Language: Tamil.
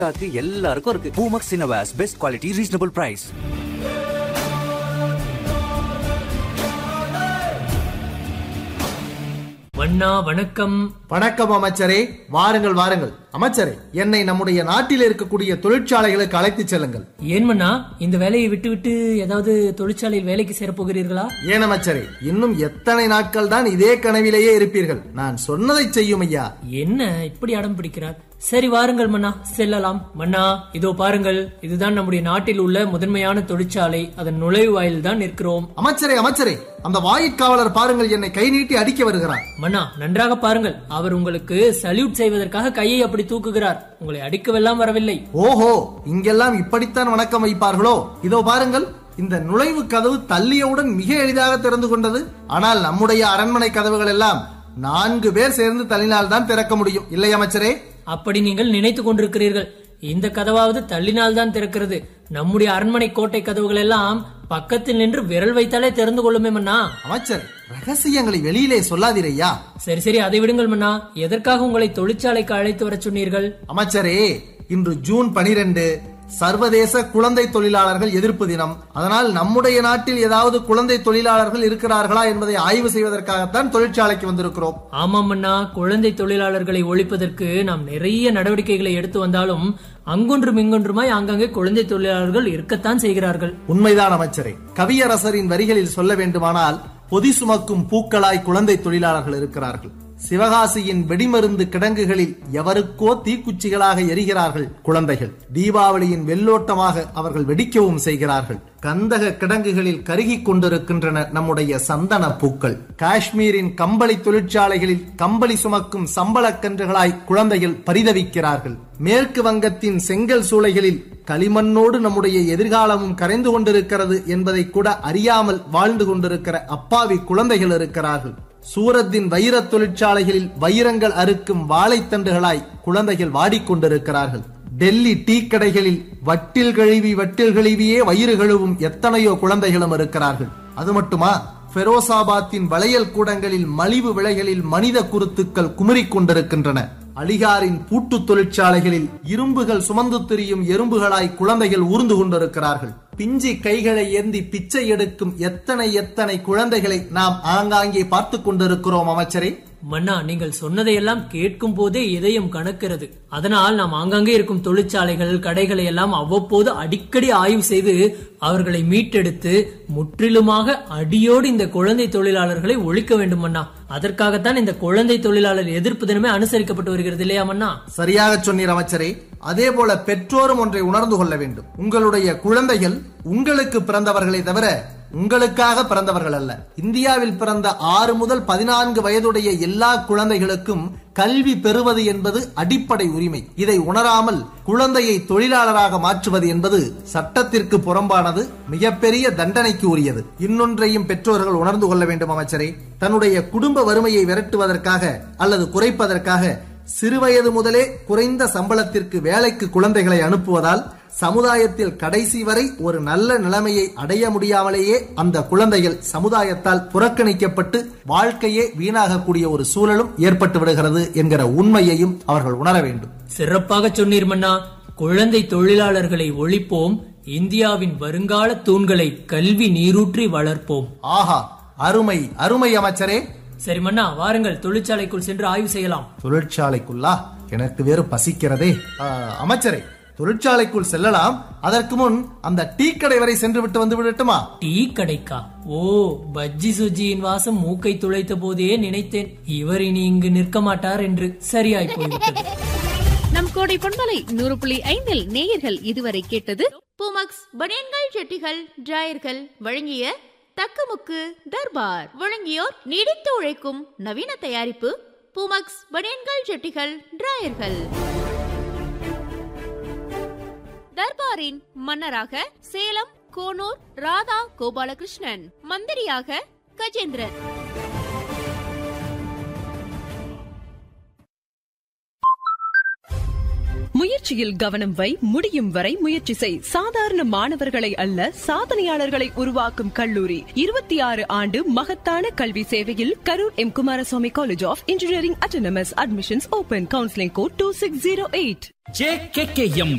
இருக்கு எல்லாருக்கும் இருக்கு பூமக்ஸ் சினவாஸ் பெஸ்ட் குவாலிட்டி ரீசனபிள் பிரைஸ் வண்ணா வணக்கம் வணக்கம் அமைச்சரே வாருங்கள் வாருங்கள் அமைச்சரே என்னை நம்முடைய நாட்டில் இருக்கக்கூடிய தொழிற்சாலைகளுக்கு அழைத்துச் செல்லுங்கள் ஏன் மண்ணா இந்த வேலையை விட்டுவிட்டு ஏதாவது தொழிற்சாலையில் வேலைக்கு சேரப் போகிறீர்களா ஏன் அமைச்சரே இன்னும் எத்தனை நாட்கள் தான் இதே கனவிலேயே இருப்பீர்கள் நான் சொன்னதை செய்யும் ஐயா என்ன இப்படி அடம் பிடிக்கிறார் சரி வாருங்கள் மன்னா செல்லலாம் மன்னா இதோ பாருங்கள் இதுதான் நம்முடைய நாட்டில் உள்ள முதன்மையான தொழிற்சாலை அதன் நுழைவாயில் தான் நிற்கிறோம் அமைச்சரே அமைச்சரே அந்த வாயிற்காவலர் பாருங்கள் என்னை கை நீட்டி அடிக்க வருகிறார் மன்னா நன்றாக பாருங்கள் அவர் உங்களுக்கு சல்யூட் செய்வதற்காக கையை அப்படி தூக்குகிறார் உங்களை அடிக்கவெல்லாம் வரவில்லை ஓஹோ இங்கெல்லாம் இப்படித்தான் வணக்கம் வைப்பார்களோ இதோ பாருங்கள் இந்த நுழைவு கதவு தள்ளியவுடன் மிக எளிதாக திறந்து கொண்டது ஆனால் நம்முடைய அரண்மனை கதவுகள் எல்லாம் நான்கு பேர் சேர்ந்து தள்ளினால் தான் திறக்க முடியும் இல்லை அமைச்சரே அப்படி நீங்கள் நினைத்துக் கொண்டிருக்கிறீர்கள் இந்த கதவாவது தள்ளினால் தான் திறக்கிறது நம்முடைய அரண்மனை கோட்டை கதவுகள் எல்லாம் பக்கத்தில் நின்று விரல் வைத்தாலே திறந்து கொள்ளுமே மன்னா அமைச்சர் ரகசியங்களை வெளியிலே சொல்லாதீரையா சரி சரி அதை விடுங்கள் மன்னா எதற்காக உங்களை தொழிற்சாலைக்கு அழைத்து வரச் சொன்னீர்கள் அமைச்சரே இன்று ஜூன் பனிரெண்டு சர்வதேச குழந்தை தொழிலாளர்கள் எதிர்ப்பு தினம் அதனால் நம்முடைய நாட்டில் ஏதாவது குழந்தை தொழிலாளர்கள் இருக்கிறார்களா என்பதை ஆய்வு செய்வதற்காகத்தான் தொழிற்சாலைக்கு வந்திருக்கிறோம் ஆமாம் மன்னா குழந்தை தொழிலாளர்களை ஒழிப்பதற்கு நாம் நிறைய நடவடிக்கைகளை எடுத்து வந்தாலும் அங்கொன்றும் இங்கொன்றுமாய் ஆங்காங்கே குழந்தை தொழிலாளர்கள் இருக்கத்தான் செய்கிறார்கள் உண்மைதான் அமைச்சரே கவியரசரின் வரிகளில் சொல்ல வேண்டுமானால் பொதி சுமக்கும் பூக்களாய் குழந்தை தொழிலாளர்கள் இருக்கிறார்கள் சிவகாசியின் வெடிமருந்து கிடங்குகளில் எவருக்கோ தீக்குச்சிகளாக எரிகிறார்கள் குழந்தைகள் தீபாவளியின் வெள்ளோட்டமாக அவர்கள் வெடிக்கவும் செய்கிறார்கள் கந்தக கிடங்குகளில் கருகிக் கொண்டிருக்கின்றன நம்முடைய சந்தன பூக்கள் காஷ்மீரின் கம்பளி தொழிற்சாலைகளில் கம்பளி சுமக்கும் சம்பளக்கன்றுகளாய் குழந்தைகள் பரிதவிக்கிறார்கள் மேற்கு வங்கத்தின் செங்கல் சூளைகளில் களிமண்ணோடு நம்முடைய எதிர்காலமும் கரைந்து கொண்டிருக்கிறது என்பதை கூட அறியாமல் வாழ்ந்து கொண்டிருக்கிற அப்பாவி குழந்தைகள் இருக்கிறார்கள் சூரத்தின் வைர தொழிற்சாலைகளில் வைரங்கள் அறுக்கும் வாழைத்தண்டுகளாய் குழந்தைகள் வாடிக்கொண்டிருக்கிறார்கள் டெல்லி டீ கடைகளில் வட்டில் கழுவி வட்டில் கழுவியே வயிறு கழுவும் எத்தனையோ குழந்தைகளும் இருக்கிறார்கள் அது மட்டுமா பெரோசாபாத்தின் வளையல் கூடங்களில் மலிவு விலைகளில் மனித குருத்துக்கள் குமுறிக் கொண்டிருக்கின்றன அலிகாரின் பூட்டு தொழிற்சாலைகளில் இரும்புகள் சுமந்து திரியும் எறும்புகளாய் குழந்தைகள் ஊர்ந்து கொண்டிருக்கிறார்கள் பிஞ்சி கைகளை ஏந்தி பிச்சை எடுக்கும் எத்தனை எத்தனை குழந்தைகளை நாம் ஆங்காங்கே பார்த்து கொண்டிருக்கிறோம் அமைச்சரே மன்னா நீங்கள் சொன்னதையெல்லாம் கேட்கும் போதே இதயம் கணக்கிறது அதனால் நாம் ஆங்காங்கே இருக்கும் தொழிற்சாலைகள் கடைகளை எல்லாம் அவ்வப்போது அடிக்கடி ஆய்வு செய்து அவர்களை மீட்டெடுத்து முற்றிலுமாக அடியோடு இந்த குழந்தை தொழிலாளர்களை ஒழிக்க வேண்டும் மன்னா அதற்காகத்தான் இந்த குழந்தை தொழிலாளர் எதிர்ப்பு தினமே அனுசரிக்கப்பட்டு வருகிறது இல்லையா மன்னா சரியாக சொன்னீர் அமைச்சரே அதே போல பெற்றோரும் ஒன்றை உணர்ந்து கொள்ள வேண்டும் உங்களுடைய குழந்தைகள் உங்களுக்கு பிறந்தவர்களை தவிர உங்களுக்காக பிறந்தவர்கள் அல்ல இந்தியாவில் பிறந்த ஆறு முதல் பதினான்கு வயதுடைய எல்லா குழந்தைகளுக்கும் கல்வி பெறுவது என்பது அடிப்படை உரிமை இதை உணராமல் குழந்தையை தொழிலாளராக மாற்றுவது என்பது சட்டத்திற்கு புறம்பானது மிகப்பெரிய தண்டனைக்கு உரியது இன்னொன்றையும் பெற்றோர்கள் உணர்ந்து கொள்ள வேண்டும் அமைச்சரே தன்னுடைய குடும்ப வறுமையை விரட்டுவதற்காக அல்லது குறைப்பதற்காக சிறுவயது முதலே குறைந்த சம்பளத்திற்கு வேலைக்கு குழந்தைகளை அனுப்புவதால் சமுதாயத்தில் கடைசி வரை ஒரு நல்ல நிலைமையை அடைய முடியாமலேயே அந்த குழந்தைகள் சமுதாயத்தால் புறக்கணிக்கப்பட்டு வாழ்க்கையே வீணாகக்கூடிய ஒரு சூழலும் ஏற்பட்டு விடுகிறது என்கிற உண்மையையும் அவர்கள் உணர வேண்டும் சிறப்பாக சொன்னீர் மன்னா குழந்தை தொழிலாளர்களை ஒழிப்போம் இந்தியாவின் வருங்கால தூண்களை கல்வி நீரூற்றி வளர்ப்போம் ஆஹா அருமை அருமை அமைச்சரே சரி மன்னா வாருங்கள் தொழிற்சாலைக்குள் சென்று ஆய்வு செய்யலாம் தொழிற்சாலைக்குள்ளா எனக்கு வேறு பசிக்கிறதே ஆ, அமைச்சரே தொழிற்சாலைக்குள் செல்லலாம் அதற்கு முன் அந்த டீ கடை வரை சென்று விட்டு வந்து விடட்டுமா டீ கடைக்கா ஓ பஜ்ஜி சுஜியின் வாசம் மூக்கை துளைத்த போதே நினைத்தேன் இவர் இனி இங்கு நிற்க மாட்டார் என்று சரியாய் போய்விட்டது நம் கோடை பொன்மலை நூறு புள்ளி ஐந்தில் நேயர்கள் இதுவரை கேட்டது பூமக்ஸ் பனியன்கள் செட்டிகள் டிராயர்கள் வழங்கிய தக்கமுக்கு தர்பார் வழங்கியோர் நீடித்து உழைக்கும் நவீன தயாரிப்பு பூமக்ஸ் பனியன்கள் செட்டிகள் டிராயர்கள் தர்பாரின் மன்னராக சேலம் கோனூர் ராதா கோபாலகிருஷ்ணன் மந்திரியாக கஜேந்திரன் முயற்சியில் கவனம் வை முடியும் வரை முயற்சி செய் சாதாரண மாணவர்களை அல்ல சாதனையாளர்களை உருவாக்கும் கல்லூரி இருபத்தி ஆறு ஆண்டு மகத்தான கல்வி சேவையில் Karur M Kumaraswamy college of engineering autonomous admissions open counselling code two six zero eight JKKM